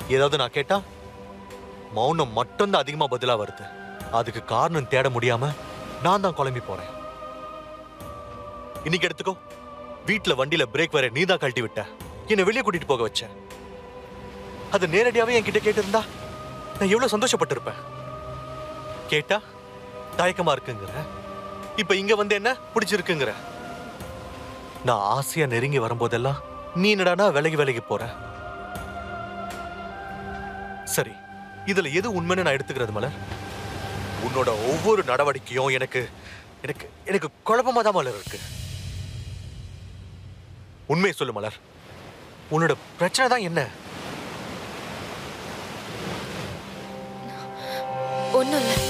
ஏதாவது நான் கேட்டா மௌனம் மட்டும்தான் அதிகமா பதிலா வருது அதுக்கு காரணம் தேட முடியாம நான் தான் குழம்பி போறேன் இன்னைக்கு எடுத்துக்கோ வீட்ல வண்டியில பிரேக் வேற நீ தான் கழட்டி விட்ட என்னை வெளியே கூட்டிட்டு போக வச்ச அது நேரடியாவே என்கிட்ட கேட்டிருந்தா நான் எவ்வளவு சந்தோஷப்பட்டிருப்பேன் கேட்டா தயக்கமா இருக்குங்கிற இப்ப இங்க வந்து என்ன பிடிச்சிருக்குங்கிற நான் ஆசையா நெருங்கி வரும்போதெல்லாம் நீ என்னடானா விலகி விலகி போற சரி இதுல எது உண்மைன்னு நான் எடுத்துக்கிறது மலர் உன்னோட ஒவ்வொரு நடவடிக்கையும் எனக்கு எனக்கு எனக்கு குழப்பமா தான் மலர் இருக்கு உண்மையை சொல்லு மலர் உன்னோட பிரச்சனை தான் என்ன ஒன்றும் இல்லை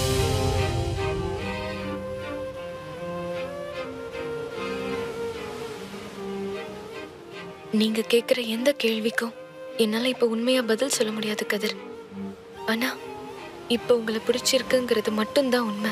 நீங்க கேட்குற எந்த கேள்விக்கும் என்னால இப்ப உண்மையா பதில் சொல்ல முடியாது கதிர் ஆனா இப்ப உங்களை பிடிச்சிருக்குங்கிறது மட்டும்தான் உண்மை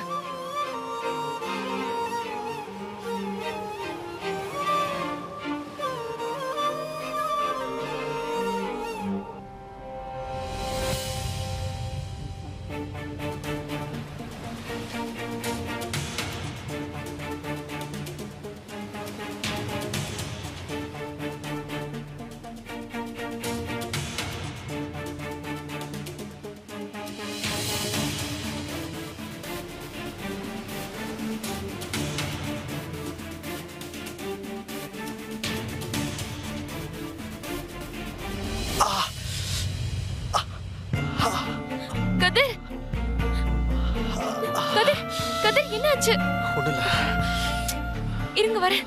கதிர் கதிர் கதிர் என்னாச்சு ஒண்ணு இல்ல இருங்க வரேன்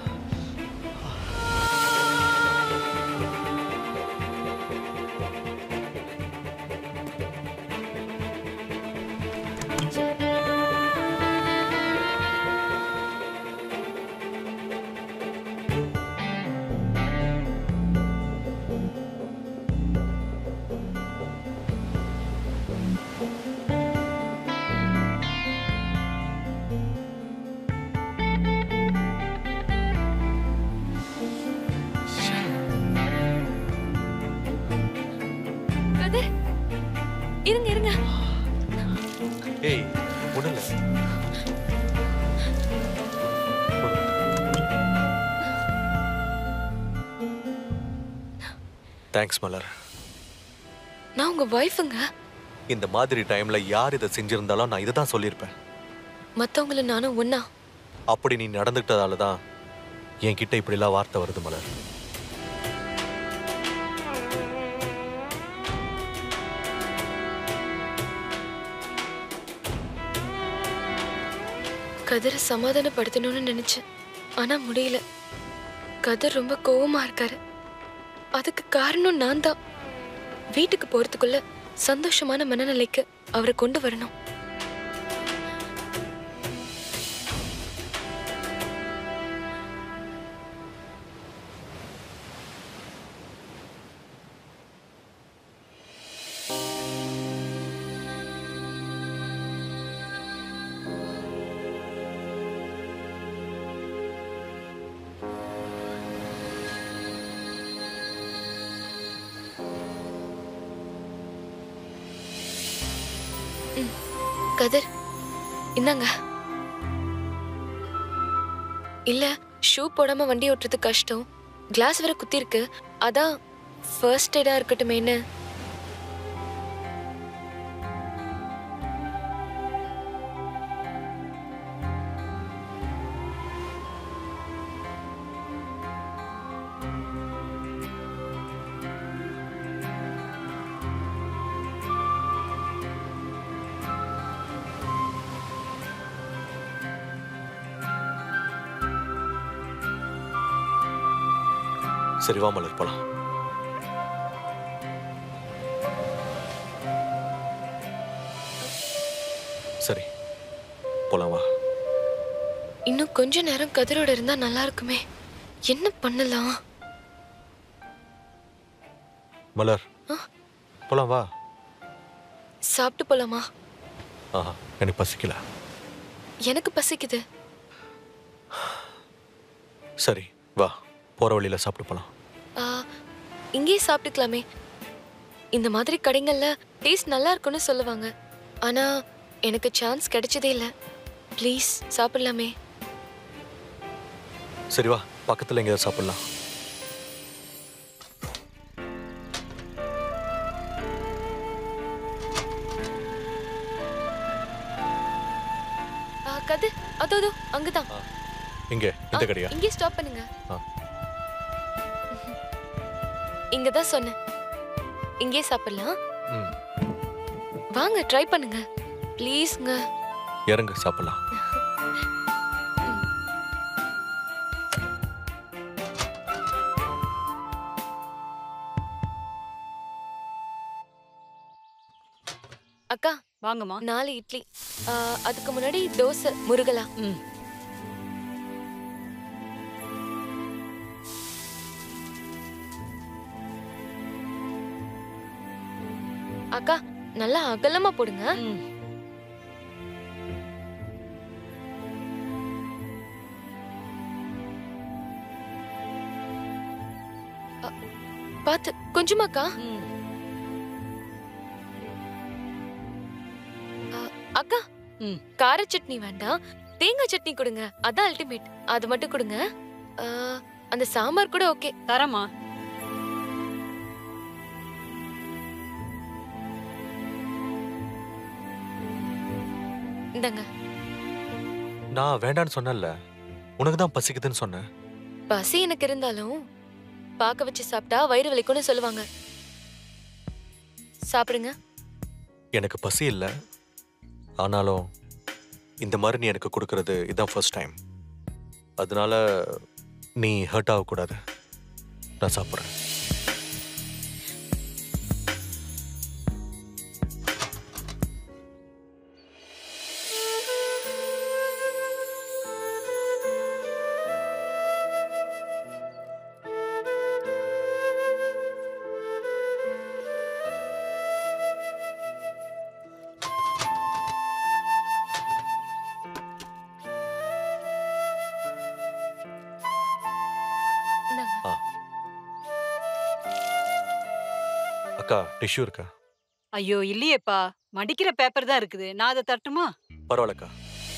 கதிர் இருங்க இருங்க ஏய் ஒண்ணு இல்ல தேங்க்ஸ் மலர் நான் உங்க ஒய்ஃபுங்க இந்த மாதிரி டைம்ல யார் இதை செஞ்சிருந்தாலும் நான் இதை தான் சொல்லியிருப்பேன் மத்தவங்கள நானும் ஒன்னா அப்படி நீ நடந்துக்கிட்டதால தான் என்கிட்ட இப்படிலாம் வார்த்தை வருது மலர் கதிரை சமாதானப்படுத்தணும்னு நினைச்சேன் ஆனா முடியல கதிர் ரொம்ப கோவமா இருக்காரு அதுக்கு காரணம் நான் தான் வீட்டுக்கு போறதுக்குள்ள சந்தோஷமான மனநிலைக்கு அவரை கொண்டு வரணும் கதிர் இந்தாங்க இல்ல ஷூ போடாம வண்டி ஓட்டுறது கஷ்டம் கிளாஸ் வேற குத்தி இருக்கு அதான் ஃபர்ஸ்ட் எய்டா இருக்கட்டுமேன்னு சரி வா மலர் போலாம் சரி போலாம் வா இன்னும் கொஞ்ச நேரம் கதிரோட இருந்தா நல்லா இருக்குமே என்ன பண்ணலாம் மலர் ஆ? போலாம் வா சாப்பிட்டு போலாமா ஆஹா எனக்கு பசிக்கல எனக்கு பசிக்குது சரி வா போற வழியில சாப்பிட்டு போலாம் ஆ, இங்கேயே சாப்பிட்டுக்கலாமே இந்த மாதிரி கடைங்கள்ல டேஸ்ட் நல்லா இருக்கும்னு சொல்லுவாங்க ஆனா எனக்கு சான்ஸ் கிடைச்சதே இல்ல ப்ளீஸ் சாப்பிடலாமே சரி வா பக்கத்துல எங்கேயாவது சாப்பிடலாம் ஆ, கது அதோ அதோ அங்கதான் இங்க இந்த கடையா இங்கே ஸ்டாப் பண்ணுங்க ஆ. இங்க தான் சொன்னேன் இங்கே சாப்பிடலாம் ம் வாங்க ட்ரை பண்ணுங்க ப்ளீஸ்ங்க இறங்கு சாப்பிடலாம் அக்கா வாங்கம்மா நாலு இட்லி ஆ, அதுக்கு முன்னாடி தோசை முருகலா ம் அக்கா நல்லா அகலமா போடுங்க ம் பார்த்து கொஞ்சமாக்கா ம் அக்கா ம். கார சட்னி வேண்டாம் தேங்காய் சட்னி கொடுங்க அதான் அல்டிமேட் அது மட்டும் கொடுங்க ஆ, அந்த சாம்பார் கூட ஓகே தரமா இந்தாங்க நான் வேண்டான்னு சொன்னேன்ல உனக்கு தான் பசிக்குதுன்னு சொன்னேன் பசி எனக்கு இருந்தாலும் பார்க்க வச்சு சாப்பிட்டா வயிறு வலிக்கும்னு சொல்லுவாங்க சாப்பிடுங்க எனக்கு பசி இல்லை ஆனாலும் இந்த மாதிரி நீ எனக்கு கொடுக்கறது இதான் ஃபர்ஸ்ட் டைம் அதனால நீ ஹர்ட் ஆகக்கூடாது நான் சாப்பிட்றேன் இந்தாங்க ஆ அக்கா டிஷ்யூ இருக்கா ஐயோ இல்லையேப்பா மடிக்கிற பேப்பர் தான் இருக்குது நான் அதை தட்டுமா பரவாயில்லக்கா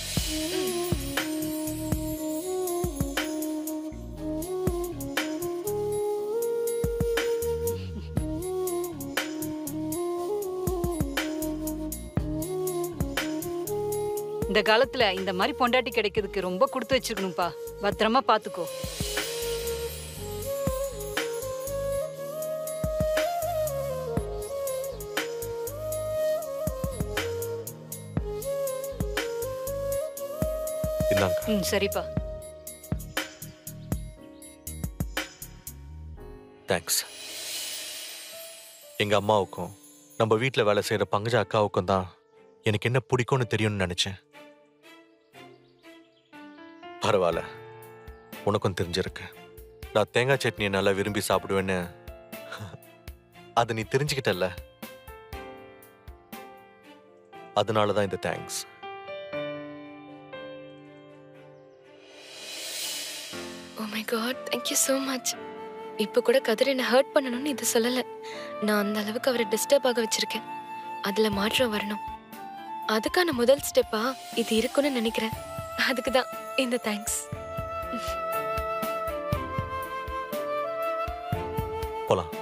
இந்த காலத்துல இந்த மாதிரி பொண்டாட்டி கிடைக்கிறதுக்கு ரொம்ப கொடுத்து வச்சிருக்கணும்ப்பா பத்திரமா பாத்துக்கோ இந்தாங்க ம் சரிப்பா தேங்க்ஸ் எங்க அம்மாவுக்கும் நம்ம வீட்டில் வேலை செய்யற பங்கஜ அக்காவுக்கும் தான் எனக்கு என்ன பிடிக்கும்னு தெரியும்னு நினைச்சேன் பரவாயில்ல உனக்கும் தெரிஞ்சிருக்கு நான் தேங்காய் சட்னியை நல்லா விரும்பி சாப்பிடுவேன்னு அதை நீ தெரிஞ்சுக்கிட்டல்ல அதனால தான் இந்த thanks oh my God thank you so much இப்போ கூட கதிர் என்ன ஹர்ட் பண்ணணும்னு இது சொல்லலை நான் அந்த அளவுக்கு அவரை டிஸ்டர்ப் ஆக வச்சிருக்கேன் அதில் மாற்றம் வரணும் அதுக்கான முதல் ஸ்டெப்பா இது இருக்குன்னு நினைக்கிறேன் அதுக்கு தான் இந்த தேங்க்ஸ் போலாம்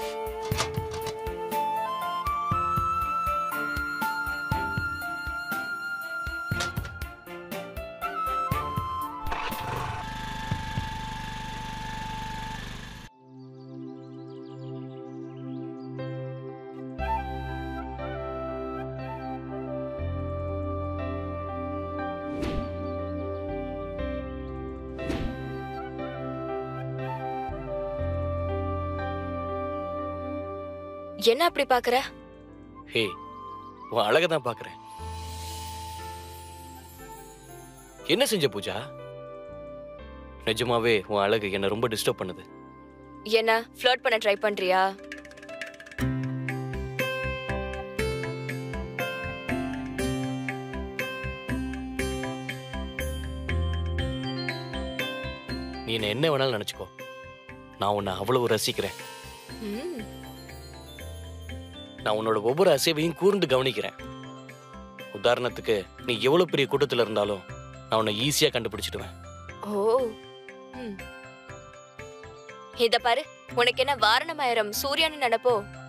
என்ன அப்படி பார்க்குற ஹே உன் அழகை தான் பார்க்குறேன் என்ன செஞ்ச பூஜா நிஜமாவே உன் அழகு என்னை ரொம்ப டிஸ்டர்ப் பண்ணுது என்ன ஃப்ளர்ட் பண்ண ட்ரை பண்றியா நீ என்ன என்ன வேணாலும் நினச்சிக்கோ நான் உன்னை அவ்வளவு ரசிக்கிறேன் ம் நான் உன்னோட ஒவ்வொரு அசைவையும் கூர்ந்து கவனிக்கிறேன் உதாரணத்துக்கு நீ எவ்வளவு பெரிய கூட்டத்துல இருந்தாலும் நான் உன்னை ஈஸியா கண்டுபிடிச்சிடுவேன் ஓ ம். இத பாரு உனக்கு என்ன வாரணமாயிரம் சூரியன்னு நினைப்போ